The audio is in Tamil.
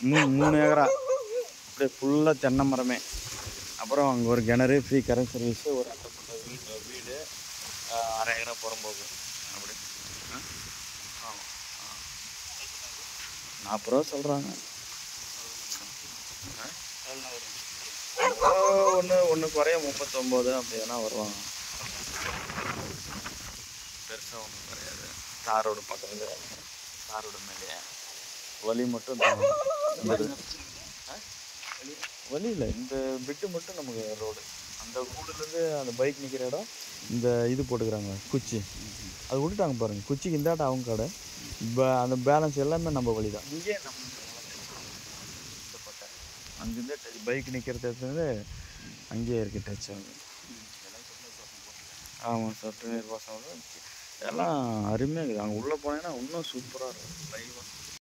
மூணு மூணு ஏக்கரா அப்படியே ஃபுல்லாக தென்னை மரமே அப்புறம் அங்கே ஒரு கிணறு ஃப்ரீ கரண்ட் சர்வீஸு ஒரு அட்டப்பட்ட வீடு வீடு ஆஹ் அரை ஏக்கரா புறம்போக்கு அப்படி ஆ? ஆமாம் நாற்பது ரூபா சொல்கிறாங்க ஒன்று ஒன்று குறைய முப்பத்தொம்போது அப்படி எதனா வருவாங்க பெருசாக ஒன்றும் கிடையாது தார் ரோடு பக்கத்தில் தார் ரோடு மேலேயே வழி மட்டும் தான் வந்துடுது ஆ? வழி இல்லை இந்த பிட்டு மட்டும் நமக்கு ரோடு அந்த கூடுலேருந்து அந்த பைக் நிற்கிற இடம் இந்த இது போட்டுக்கிறாங்க குச்சி அது விட்டுட்டாங்க பாருங்க குச்சிக்கு இந்தாட்ட அவங்க கடை ப- அந்த பேலன்ஸ் எல்லாமே நம்ம வழி தான் இங்கே நம்ம அங்கேருந்து பைக் நிற்கிறது இடத்துலேருந்து அங்கேயே இருக்கு டச் ஆகுது ஆமாம் சொட்டு நீர் பாசனம் எல்லாம் அருமையாக இருக்குது அங்கே உள்ளே போனீங்கன்னா இன்னும் சூப்பராக இருக்கும் லைவாக